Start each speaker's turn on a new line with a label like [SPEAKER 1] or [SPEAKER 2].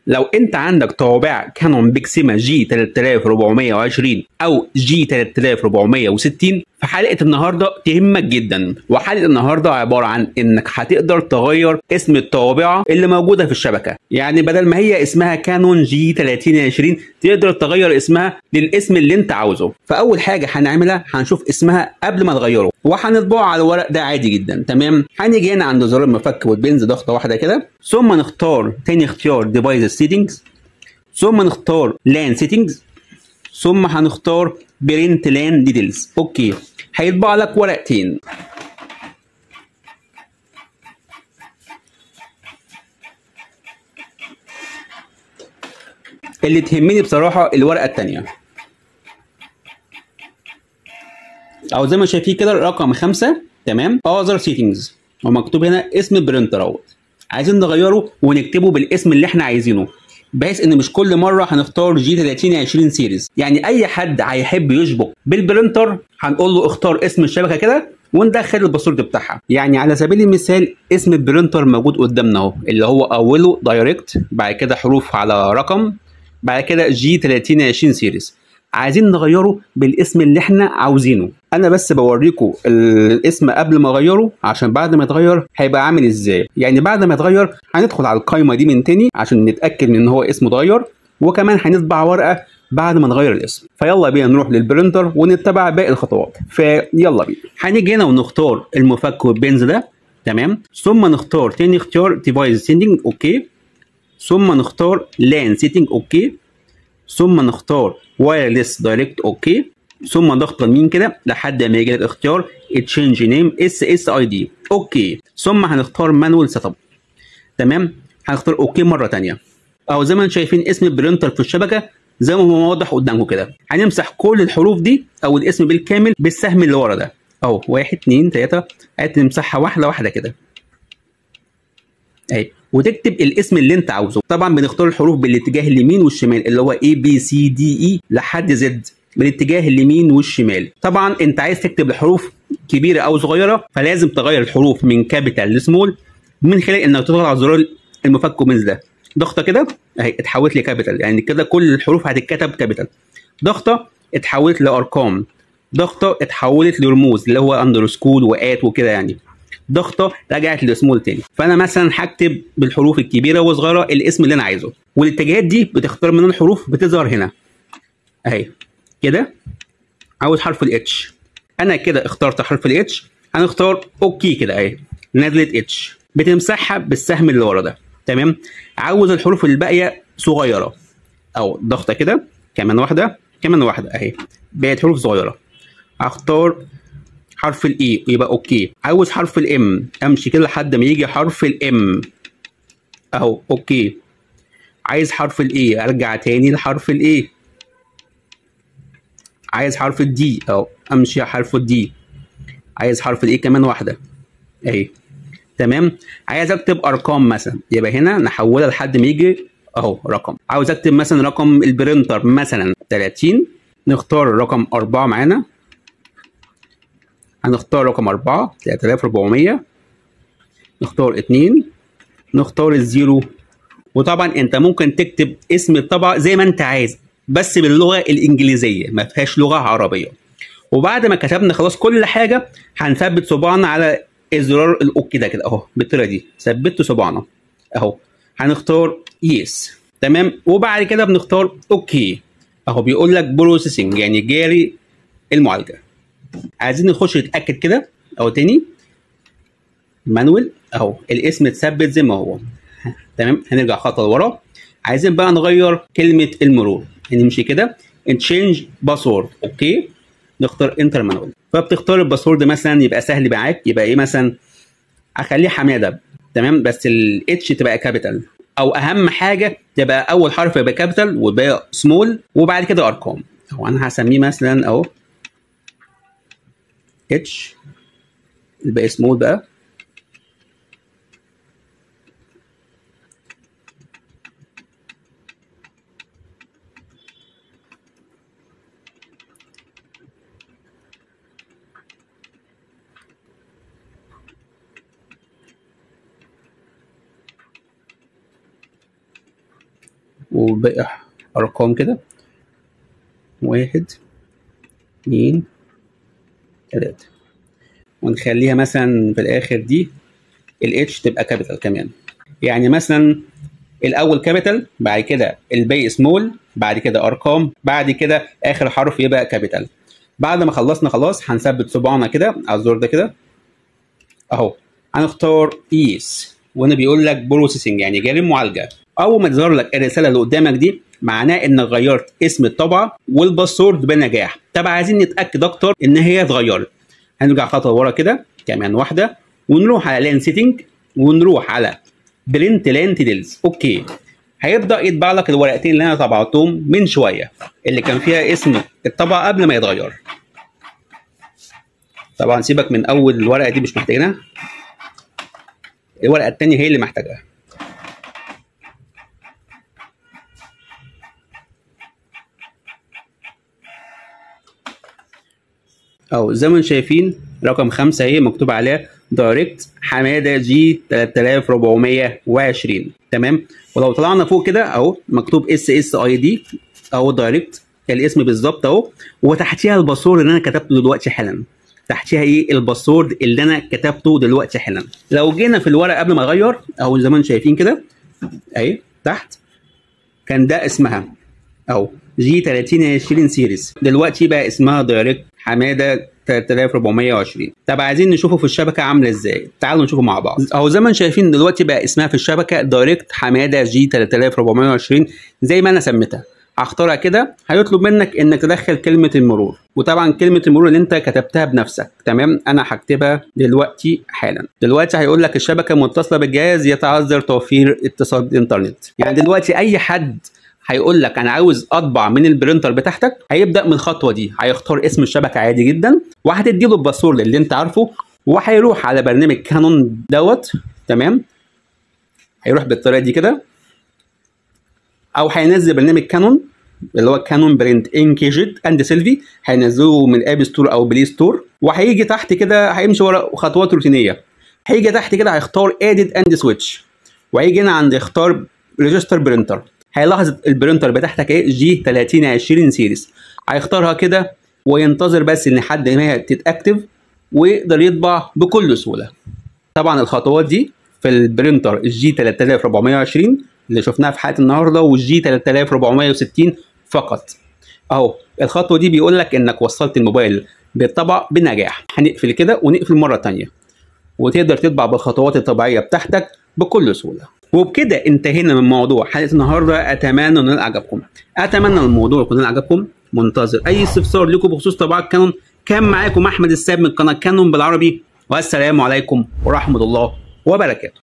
[SPEAKER 1] لو انت عندك طوابع كانون بيكسيما جي 3420 او جي 3460 فحلقه النهارده تهمك جدا وحلقه النهارده عباره عن انك هتقدر تغير اسم الطوابعه اللي موجوده في الشبكه يعني بدل ما هي اسمها كانون جي 3020 تقدر تغير اسمها للاسم اللي انت عاوزه فاول حاجه هنعملها هنشوف اسمها قبل ما نغيره وهنطبعه على الورق ده عادي جدا تمام هنيجي هنا عند زرار المفك والبنز ضغطه واحده كده ثم نختار تاني اختيار ديفايس سيتنجز ثم نختار لان سيتنجز ثم هنختار برنت لان ديتيلز اوكي هيطبع لك ورقتين اللي تهمني بصراحه الورقه الثانيه او زي ما شايفين كده رقم خمسة تمام اذر سيتنجز ومكتوب هنا اسم البرنتر اهوت عايزين نغيره ونكتبه بالاسم اللي احنا عايزينه بحيث ان مش كل مره هنختار جي 3020 سيريز يعني اي حد هيحب يشبك بالبرنتر هنقول له اختار اسم الشبكه كده وندخل الباسورد بتاعها يعني على سبيل المثال اسم البرنتر موجود قدامنا اهو اللي هو اوله دايركت بعد كده حروف على رقم بعد كده جي 3020 سيريز عايزين نغيره بالاسم اللي احنا عاوزينه انا بس بوريكم الاسم قبل ما اغيره عشان بعد ما يتغير هيبقى عامل ازاي يعني بعد ما يتغير هندخل على القائمه دي من تاني عشان نتاكد من ان هو اسمه اتغير وكمان هنطبع ورقه بعد ما نغير الاسم فيلا بينا نروح للبرنتر ونتبع باقي الخطوات فيلا بينا هنيجي هنا ونختار المفك والبنز ده تمام ثم نختار تاني اختيار ديفايس سيتنج اوكي ثم نختار لان سيتنج اوكي ثم نختار وايرلس دايركت اوكي ثم ضغط يمين كده لحد ما يجي لك اختيار تشينج نيم اس اس اي دي اوكي ثم هنختار مانوال سيت اب تمام هنختار اوكي مره ثانيه او زي ما انتم شايفين اسم البرنتر في الشبكه زي ما هو واضح قدامكم كده هنمسح كل الحروف دي او الاسم بالكامل بالسهم اللي ورا ده اهو واحد اتنين تلاته عايز نمسحها واحده واحده كده اهي وتكتب الاسم اللي انت عاوزه طبعا بنختار الحروف بالاتجاه اليمين والشمال اللي هو A B C D E لحد Z بالاتجاه اليمين والشمال طبعا انت عايز تكتب الحروف كبيره او صغيره فلازم تغير الحروف من كابيتال لسمول من خلال انك تضغط على زرار المفك ومنز ده ضغطه كده اهي اتحولت لكابيتال يعني كده كل الحروف هتتكتب كابيتال ضغطه اتحولت لارقام ضغطه اتحولت لرموز اللي هو اندرسكول وات وكده يعني ضغطه رجعت لسمول تاني فانا مثلا هكتب بالحروف الكبيره والصغيره الاسم اللي انا عايزه والاتجاهات دي بتختار من الحروف بتظهر هنا اهي كده عاوز حرف الاتش انا كده اخترت حرف الاتش هنختار اوكي كده اهي نزلت اتش بتمسحها بالسهم اللي ورا ده تمام عاوز الحروف الباقيه صغيره او ضغطه كده كمان واحده كمان واحده اهي بقت حروف صغيره هختار حرف الاي يبقى اوكي عاوز حرف الام امشي كده لحد ما يجي حرف الام اهو اوكي عايز حرف الاي ارجع تاني لحرف الاي عايز حرف الدي اهو امشي حرف الدي عايز حرف الاي كمان واحده اهي تمام عايز اكتب ارقام مثلا يبقى هنا نحولها لحد ما يجي اهو رقم عاوز اكتب مثلا رقم البرينتر مثلا 30 نختار رقم 4 معانا هنختار رقم 4 3400 نختار 2 نختار الزيرو وطبعا انت ممكن تكتب اسم الطبعة زي ما انت عايز بس باللغة الإنجليزية ما فيهاش لغة عربية وبعد ما كتبنا خلاص كل حاجة هنثبت صباعنا على الزرار الأوكي ده كده أهو بالطريقة دي ثبت صباعنا أهو هنختار يس تمام وبعد كده بنختار أوكي أهو بيقول لك بروسيسنج يعني جاري المعالجة عايزين نخش نتاكد كده اهو تاني مانوال اهو الاسم اتثبت زي ما هو تمام هنرجع خطوه لورا عايزين بقى نغير كلمه المرور نمشي كده تشينج باسورد اوكي نختار انتر مانوال فبتختار الباسورد مثلا يبقى سهل معاك يبقى ايه مثلا اخليه حماده تمام بس الاتش تبقى كابيتال او اهم حاجه تبقى اول حرف يبقى كابيتال والباقي سمول وبعد كده ارقام هو انا هسميه مثلا اهو اتش الباقي سمول بقى وبقى ارقام كده واحد اتنين تلاتة ونخليها مثلا في الاخر دي الاتش تبقى كابيتال كمان يعني مثلا الاول كابيتال بعد كده الباقي سمول بعد كده ارقام بعد كده اخر حرف يبقى كابيتال بعد ما خلصنا خلاص هنثبت صباعنا كده على الزر ده كده اهو هنختار ايس وهنا بيقول لك بروسيسنج يعني جاري معالجه اول ما تظهر لك الرساله اللي قدامك دي معناه انك غيرت اسم الطبعه والباسورد بنجاح طب عايزين نتاكد اكتر ان هي اتغيرت هنرجع خطوه ورا كده كمان واحده ونروح على لان سيتنج ونروح على برنت لان ديلز اوكي هيبدا يطبع لك الورقتين اللي انا طبعتهم من شويه اللي كان فيها اسم الطبعه قبل ما يتغير طبعا سيبك من اول الورقه دي مش محتاجينها الورقه الثانيه هي اللي محتاجها او زي ما انتم شايفين رقم خمسة اهي مكتوب عليها دايركت حماده جي 3420 تمام ولو طلعنا فوق كده اهو مكتوب اس اس اي دي اهو دايركت الاسم بالظبط اهو وتحتيها الباسورد اللي انا كتبته دلوقتي حالا تحتيها ايه الباسورد اللي انا كتبته دلوقتي حالا لو جينا في الورقه قبل ما اغير اهو زي ما انتم شايفين كده اهي تحت كان ده اسمها اهو جي 3020 سيريز دلوقتي بقى اسمها دايركت حماده 3420 طب عايزين نشوفه في الشبكه عامله ازاي تعالوا نشوفه مع بعض اهو زي ما انتم شايفين دلوقتي بقى اسمها في الشبكه دايركت حماده جي 3420 زي ما انا سميتها هختارها كده هيطلب منك انك تدخل كلمه المرور وطبعا كلمه المرور اللي انت كتبتها بنفسك تمام انا هكتبها دلوقتي حالا دلوقتي هيقول لك الشبكه متصله بالجهاز يتعذر توفير اتصال بالانترنت يعني دلوقتي اي حد هيقول لك انا عاوز اطبع من البرينتر بتاعتك هيبدا من الخطوه دي هيختار اسم الشبكه عادي جدا وهتدي له الباسورد اللي انت عارفه وهيروح على برنامج كانون دوت تمام هيروح بالطريقه دي كده او هينزل برنامج كانون اللي هو كانون برنت انكيجد اند سيلفي هينزله من اب ستور او بلاي ستور وهيجي تحت كده هيمشي ورا خطوات روتينيه هيجي تحت كده هيختار اديت اند سويتش وهيجي هنا عند يختار ريجستر برينتر هيلاحظ البرينتر بتاعتك ايه جي 3020 سيريز هيختارها كده وينتظر بس ان حد ما تتاكتف ويقدر يطبع بكل سهوله طبعا الخطوات دي في البرينتر الجي 3420 اللي شفناها في حلقه النهارده والجي 3460 فقط اهو الخطوه دي بيقول لك انك وصلت الموبايل بالطبع بنجاح هنقفل كده ونقفل مره تانية وتقدر تطبع بالخطوات الطبيعيه بتاعتك بكل سهوله وبكده انتهينا من موضوع حلقه النهارده اتمنى ان عجبكم اتمنى الموضوع يكون عجبكم منتظر اي استفسار لكم بخصوص طباعه كانون كان معاكم احمد الساب من قناه كانون بالعربي والسلام عليكم ورحمه الله وبركاته